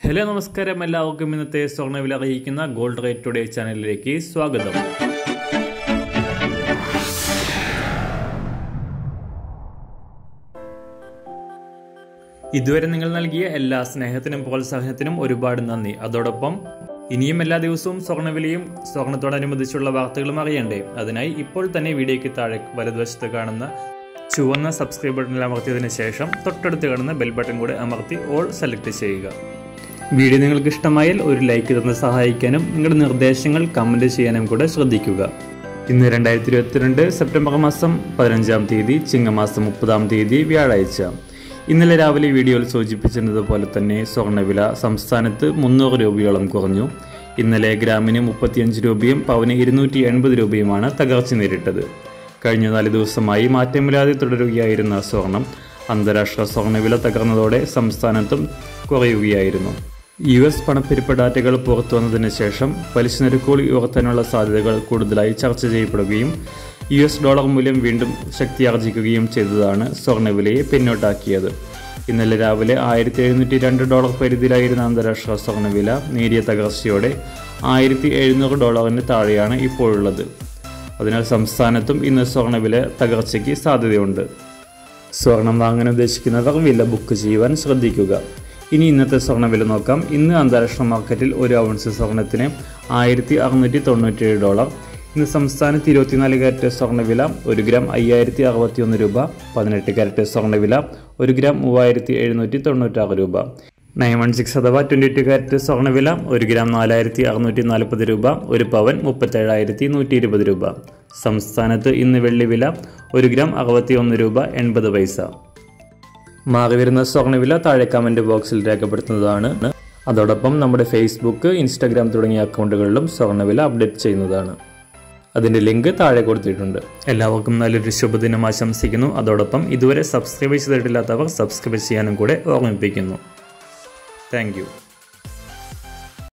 hello നമസ്കാരം എല്ലാവർക്കും ഇന്നത്തെ സ്വർണ്ണവില അറിയിക്കുന്ന ഗോൾഡ് റേറ്റ് ടുഡേ ചാനലിലേക്ക് സ്വാഗതം ഇതുവരെ നിങ്ങൾ നൽകിയ എല്ലാ സ്നേഹത്തിനും പ്രോത്സാഹനത്തിനും ഒരുപാട് നന്ദി അതോടൊപ്പം ഇനിയും എല്ലാ ദിവസവും സ്വർണ്ണവിലയും സ്വർണത്തോടനുബന്ധിച്ചുള്ള വാർത്തകളും അറിയണ്ടേ അതിനായി ഇപ്പോൾ തന്നെ വീഡിയോയ്ക്ക് താഴെ വലതുവശത്ത് കാണുന്ന ചുവന്ന സബ്സ്ക്രൈബ് ബട്ടണിൽ അമർത്തിയതിനു ശേഷം തൊട്ടടുത്ത് കാണുന്ന ബെൽ ബട്ടൺ കൂടെ അമർത്തി ഓൾ സെലക്ട് ചെയ്യുക വീഡിയോ നിങ്ങൾക്ക് ഇഷ്ടമായാൽ ഒരു ലൈക്ക് തന്ന് സഹായിക്കാനും നിങ്ങളുടെ നിർദ്ദേശങ്ങൾ കമൻറ്റ് ചെയ്യാനും കൂടെ ശ്രദ്ധിക്കുക ഇന്ന് രണ്ടായിരത്തി ഇരുപത്തിരണ്ട് സെപ്റ്റംബർ മാസം പതിനഞ്ചാം തീയതി ചിങ്ങമാസം മുപ്പതാം തീയതി വ്യാഴാഴ്ച ഇന്നലെ രാവിലെ വീഡിയോയിൽ സൂചിപ്പിച്ചിരുന്നതുപോലെ തന്നെ സ്വർണ്ണവില സംസ്ഥാനത്ത് മുന്നൂറ് രൂപയോളം കുറഞ്ഞു ഇന്നലെ ഗ്രാമിന് മുപ്പത്തിയഞ്ച് രൂപയും പവന് ഇരുന്നൂറ്റി എൺപത് രൂപയുമാണ് തകർച്ച നേരിട്ടത് കഴിഞ്ഞ നാല് ദിവസമായി മാറ്റമില്ലാതെ തുടരുകയായിരുന്ന സ്വർണം അന്താരാഷ്ട്ര സ്വർണ്ണവില തകർന്നതോടെ സംസ്ഥാനത്തും കുറയുകയായിരുന്നു യു എസ് പണപ്പെരുപ്പ് ഡാറ്റകൾ പുറത്തു വന്നതിന് ശേഷം പലിശ നിരക്കുകൾ ഉയർത്താനുള്ള സാധ്യതകൾ കൂടുതലായി ചർച്ച ചെയ്യപ്പെടുകയും യു എസ് ഡോളർ മൂല്യം വീണ്ടും ശക്തിയാർജിക്കുകയും ചെയ്തതാണ് സ്വർണ്ണവിലയെ പിന്നോട്ടാക്കിയത് ഇന്നലെ രാവിലെ ആയിരത്തി എഴുന്നൂറ്റി രണ്ട് ഡോളർ പരിധിയിലായിരുന്ന അന്താരാഷ്ട്ര സ്വർണ്ണവില നേരിയ തകർച്ചയോടെ ആയിരത്തി എഴുന്നൂറ് ഡോളറിന് താഴെയാണ് ഇപ്പോഴുള്ളത് അതിനാൽ സംസ്ഥാനത്തും ഇന്ന് സ്വർണ്ണവില തകർച്ചയ്ക്ക് സാധ്യതയുണ്ട് സ്വർണം വാങ്ങാൻ ഉദ്ദേശിക്കുന്നവർ വില ബുക്ക് ചെയ്യുവാൻ ശ്രദ്ധിക്കുക ഇനി ഇന്നത്തെ സ്വർണ്ണവില നോക്കാം ഇന്ന് അന്താരാഷ്ട്ര മാർക്കറ്റിൽ ഒരു ഔൺസ് സ്വർണത്തിന് ആയിരത്തി അറുന്നൂറ്റി തൊണ്ണൂറ്റേഴ് ഡോളർ ഇന്ന് സംസ്ഥാനത്ത് ഇരുപത്തിനാല് കാരറ്റ് സ്വർണ്ണവില ഒരു ഗ്രാം അയ്യായിരത്തി അറുപത്തി ഒന്ന് രൂപ പതിനെട്ട് കാരറ്റ് സ്വർണ്ണവില ഒരു ഗ്രാം മൂവായിരത്തി എഴുന്നൂറ്റി തൊണ്ണൂറ്റാറ് രൂപ നയൻ വൺ സിക്സ് അഥവാ ട്വൻറ്റി ടു കാരറ്റ് സ്വർണ്ണവില ഒരു ഗ്രാം നാലായിരത്തി അറുന്നൂറ്റി നാൽപ്പത് രൂപ ഒരു പവൻ മുപ്പത്തേഴായിരത്തി നൂറ്റി ഇരുപത് രൂപ സംസ്ഥാനത്ത് ഇന്ന് വെള്ളി വില ഒരു ഗ്രാം അറുപത്തി ഒന്ന് രൂപ എൺപത് പൈസ മാറി വരുന്ന സ്വർണ്ണവില താഴെ കമൻറ്റ് ബോക്സിൽ രേഖപ്പെടുത്തുന്നതാണ് അതോടൊപ്പം നമ്മുടെ ഫേസ്ബുക്ക് ഇൻസ്റ്റാഗ്രാം തുടങ്ങിയ അക്കൗണ്ടുകളിലും സ്വർണ്ണവില അപ്ഡേറ്റ് ചെയ്യുന്നതാണ് അതിൻ്റെ ലിങ്ക് താഴെ കൊടുത്തിട്ടുണ്ട് എല്ലാവർക്കും നല്ലൊരു ശുഭദിനം ആശംസിക്കുന്നു അതോടൊപ്പം ഇതുവരെ സബ്സ്ക്രൈബ് ചെയ്തിട്ടില്ലാത്തവർ സബ്സ്ക്രൈബ് ചെയ്യാനും കൂടെ ഓർമ്മിപ്പിക്കുന്നു താങ്ക്